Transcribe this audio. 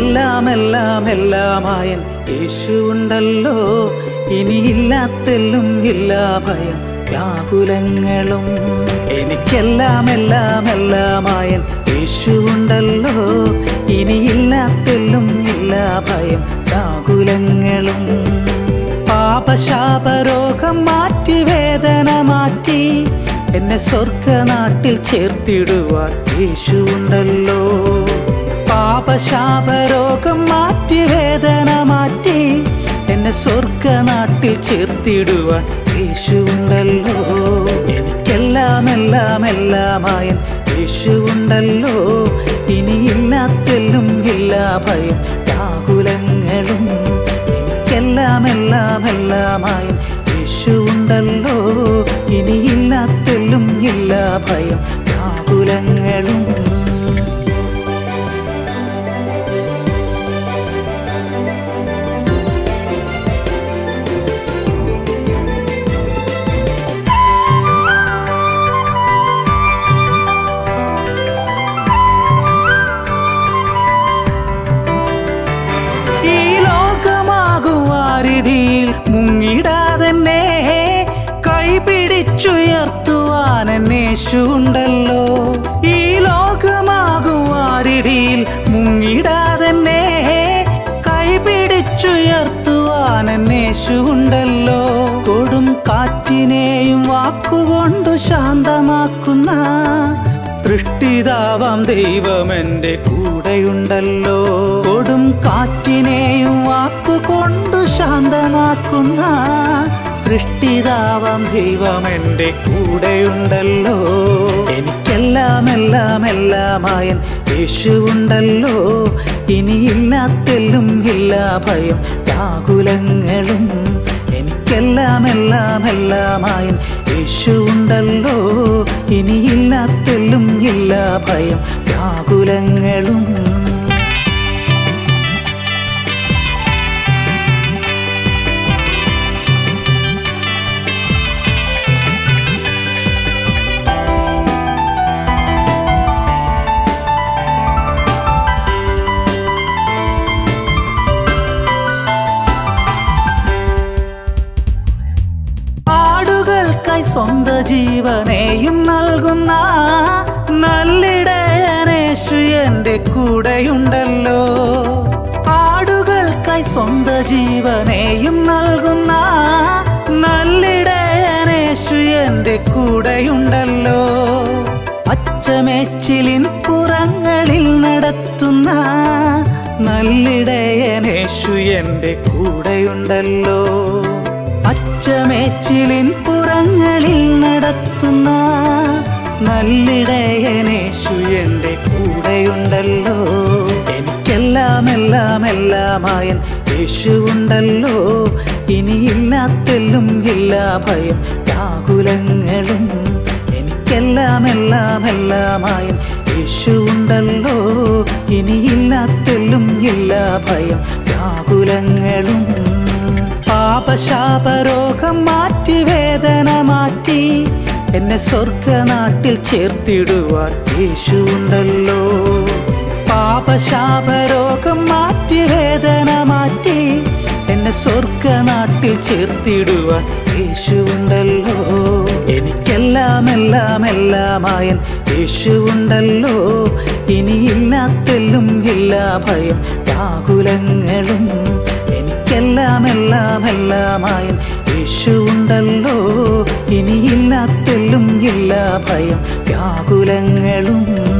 എനിക്കെല്ലാം എല്ലാം എല്ലാമായൻ യേശു ഉണ്ടല്ലോ ഇനിയില്ലാത്തെല്ലും ഇല്ല ഭയം വ്യാകുലങ്ങളും എനിക്കെല്ലാം എല്ലാം എല്ലാമായൻ യേശു ഉണ്ടല്ലോ ഇനിയില്ലാത്തെല്ലും ഇല്ല ഭയം വ്യാകുലങ്ങളും പാപശാപരോഗം മാറ്റി വേദന മാറ്റി എന്നെ സ്വർഗനാട്ടിൽ ചേർത്തിടുവാൻ യേശു ഉണ്ടല്ലോ പാപശാപരോഗം മാറ്റി വേദന മാറ്റി എന്നെ സ്വർഗനാട്ടിൽ ചേർത്തിടുവാൻ യേശു ഉണ്ടല്ലോ എനിക്കെല്ലാം എല്ലാം എല്ലാമായൻ യേശു ഉണ്ടല്ലോ ഇനിയില്ലാത്തെല്ലും ഇല്ല ഭയം വ്യാകുലങ്ങളും എനിക്കെല്ലാം എല്ലാം എല്ലാമായും യേശു ഉണ്ടല്ലോ ഇനിയില്ലാത്തെല്ലും ഇല്ല ഭയം വ്യാകുലങ്ങളും ഈ ലോകമാകുവാരിതിയിൽ മുങ്ങിടാതെന്നെ കൈപിടിച്ചുയർത്തുവാൻ എന്നേശുണ്ടല്ലോ ഈ ലോകമാകുവാരിതിയിൽ മുങ്ങിടാതെന്നെ കൈപിടിച്ചുയർത്തുവാൻ എന്നേശുണ്ടല്ലോ കൊടും കാറ്റിനെയും വാക്കുകൊണ്ടു ശാന്തമാക്കുന്ന സൃഷ്ടിതാവാം ദൈവം എൻ്റെ കൂടെയുണ്ടല്ലോ കൊടും കാറ്റിനെയും വാക്കുകൊണ്ടു ശാന്തമാക്കുന്ന സൃഷ്ടിതാവാം ദൈവം എൻ്റെ കൂടെയുണ്ടല്ലോ എനിക്കെല്ലാം എല്ലാം എല്ലാമായൻ യേശുവുണ്ടല്ലോ ഇനിയില്ലാത്തെല്ലും ഇല്ല ഭയം വ്യാകുലങ്ങളും എനിക്കെല്ലാം എല്ലാം എല്ലാമായൻ യേശുവുണ്ടല്ലോ ഇനിയില്ലാത്തെല്ലും ഇല്ല ഭയം വ്യാകുലങ്ങളും ആടുകൾക്കായി സ്വന്ത ജീവനെയും നൽകുന്ന നല്ലിടയനേശു എൻ്റെ കൂടെയുണ്ടല്ലോ ആടുകൾക്കായി സ്വന്ത ജീവനെയും നൽകുന്ന നല്ലിടയനേശു എൻ്റെ കൂടെയുണ്ടല്ലോ പച്ചമേച്ചിലിൻ പുറങ്ങളിൽ നടത്തുന്ന നല്ലിടയനേശു എൻ്റെ കൂടെയുണ്ടല്ലോ പച്ചമേച്ചിലിൻ പുറങ്ങളിൽ നടത്തുന്ന നല്ലിടയനേശു എൻ്റെ കൂടെയുണ്ടല്ലോ എനിക്കെല്ലാം എല്ലാം എല്ലാമായൻ യേശുവുണ്ടല്ലോ ഇനിയില്ലാത്തെല്ലും ഇല്ല ഭയം വ്യാകുലങ്ങളും എനിക്കെല്ലാം എല്ലാം എല്ലാമായൻ യേശുവുണ്ടല്ലോ ഇനിയില്ലാത്തെല്ലും ഇല്ല ഭയം വ്യാകുലങ്ങളും പാപശാപരോഗം മാറ്റി വേദന മാറ്റി എന്നെ സ്വർഗനാട്ടിൽ ചേർത്തിടുവാൻ യേശുണ്ടല്ലോ പാപശാപരോഗം മാറ്റി വേദന മാറ്റി എന്നെ സ്വർഗനാട്ടിൽ ചേർത്തിടുവാൻ യേശുണ്ടല്ലോ എനിക്കെല്ലാം എല്ലാം എല്ലാമായൻ യേശുണ്ടല്ലോ ഇനിയില്ലാത്തെല്ലും ഇല്ല ഭയം വ്യാകുലങ്ങളും എനിക്കെല്ലാം എല്ലാം എല്ലാമായൻ യേശുണ്ടല്ലോ ഇനിയില്ലാത്തെല്ലും ഇല്ല ഭയം വ്യാകുലങ്ങളും